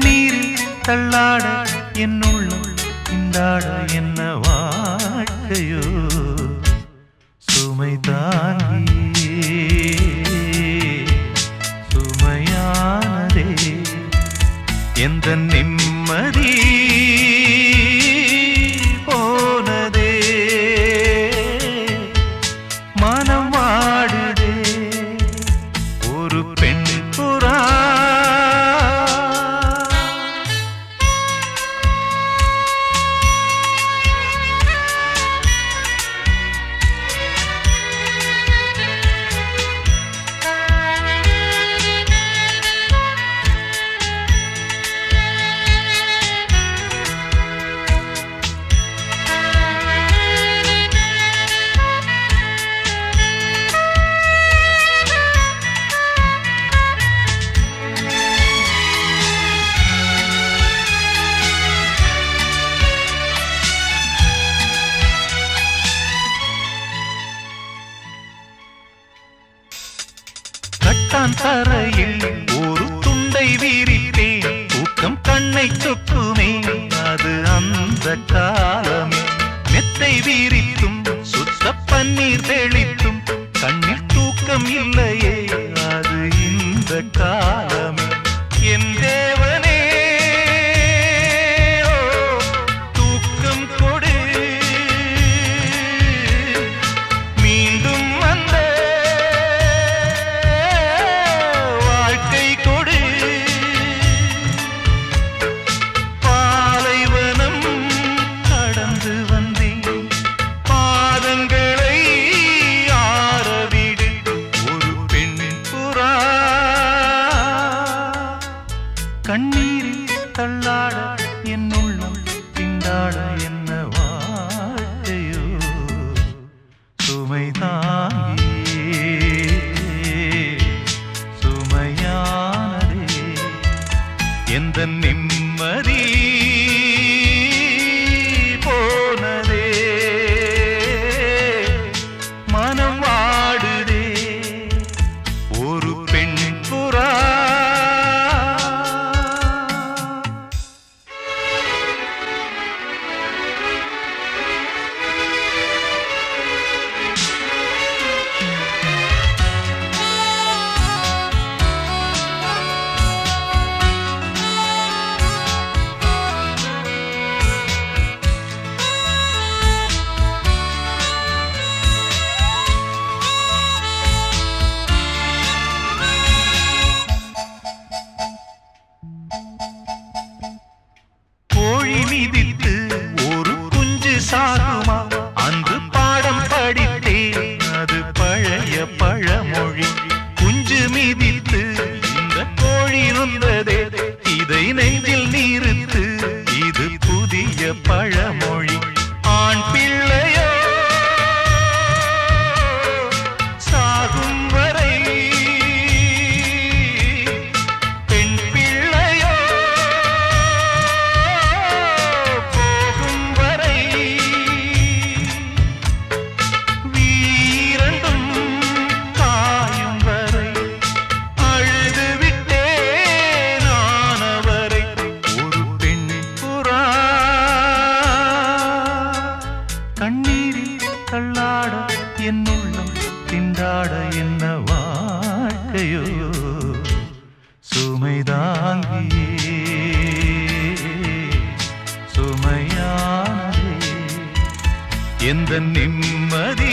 கண்ணீரில் தள்ளாட என்னுள்ளம் இந்தாட என்ன வாழ்க்கையோ சுமை தாங்கியே சுமையானதே எந்த நிம்மதி போனதே மனம் வாடுதே ஒரு பெண் புறா கட்டான் தரையில் ஒரு துண்டை விரித்தேன் தூக்கம் கண்ணை சொக்குமே அது அந்த காலமே மெத்தை விரித்தும் சுத்த பன்னீர் தெளித்தும் கண்ணில் தூக்கம் இல்லையே அது இந்த காலமே என் தேவனே ஓ, தூக்கம் கொடு மீண்டும் வந்த வாழ்க்கை கொடு பாலைவனம் கடந்து வந்தேன் பாதங்களை ஆரவிடு ஒரு பெண் புறா கண்ணீரில் தள்ளாட என் உள்ளம் திண்டாட என்ன வாழ்க்கையோ சுமை தாங்கியே சுமையானதே எந்த நிம்மதி போனதே மனம் வாடுதே ஒரு பெண் புறா கோழி மிதித்து ஒரு குஞ்சு சாகுமா அன்று பாடம் படித்தேன் அது பழைய பழமொழி குஞ்சு மிதித்து இந்த கோழி இருந்ததே இதை நெஞ்சில் நீருத்து இது புதிய பழமொழி ஆண் பிள்ளையோ சாகும் வரை பெண் பிள்ளையோ போகும் வரை வீரண்டும் காயும் வரை அழுது விட்டேன் நானவரை ஒரு பெண் புறா கண்ணீரில் தள்ளாட என் உள்ளம் திண்டாட என்ன வாழ்க்கையோ சுமை தாங்கியே சுமையானதே எந்த நிம்மதி